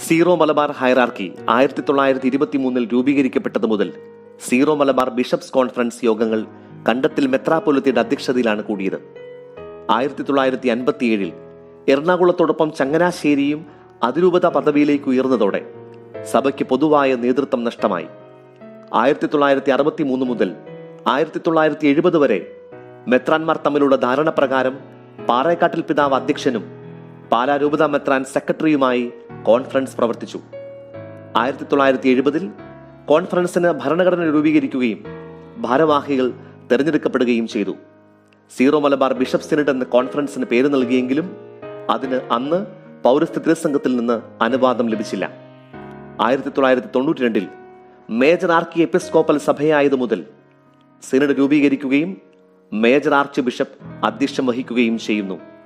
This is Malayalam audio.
സീറോ മലബാർ ഹൈറാർക്കി ആയിരത്തി തൊള്ളായിരത്തി ഇരുപത്തി മൂന്നിൽ രൂപീകരിക്കപ്പെട്ടത് മുതൽ സീറോ മലബാർ ബിഷപ്സ് കോൺഫറൻസ് യോഗങ്ങൾ കണ്ടത്തിൽ മെത്രാപൊലിത്തയുടെ അധ്യക്ഷതയിലാണ് കൂടിയത് ആയിരത്തി തൊള്ളായിരത്തി അൻപത്തിയേഴിൽ എറണാകുളത്തോടൊപ്പം ചങ്ങനാശ്ശേരിയും അതിരൂപത പദവിയിലേക്ക് ഉയർന്നതോടെ സഭയ്ക്ക് പൊതുവായ നേതൃത്വം നഷ്ടമായി ആയിരത്തി തൊള്ളായിരത്തി അറുപത്തി മൂന്ന് മുതൽ ആയിരത്തി തൊള്ളായിരത്തി എഴുപത് വരെ മെത്രാൻമാർ തമ്മിലുള്ള ധാരണ പ്രകാരം പാറേക്കാട്ടിൽ പിതാവ് അധ്യക്ഷനും പാലാരൂപത മെത്രാൻ സെക്രട്ടറിയുമായി കോൺഫറൻസ് പ്രവർത്തിച്ചു ആയിരത്തി തൊള്ളായിരത്തി എഴുപതിൽ കോൺഫറൻസിന് ഭരണഘടന രൂപീകരിക്കുകയും ഭാരവാഹികൾ തെരഞ്ഞെടുക്കപ്പെടുകയും ചെയ്തു സീറോ മലബാർ ബിഷപ്പ് സിനഡ് എന്ന കോൺഫറൻസിന് പേര് നൽകിയെങ്കിലും അതിന് അന്ന് പൗരസ്ത്യ തിരുസംഘത്തിൽ നിന്ന് അനുവാദം ലഭിച്ചില്ല ആയിരത്തി തൊള്ളായിരത്തി തൊണ്ണൂറ്റി രണ്ടിൽ മേജർ ആർക്കി എപ്പിസ്കോപ്പൽ സഭയായതു മുതൽ സിനഡ് രൂപീകരിക്കുകയും മേജർ ആർച്ച് ബിഷപ്പ് അധ്യക്ഷം വഹിക്കുകയും ചെയ്യുന്നു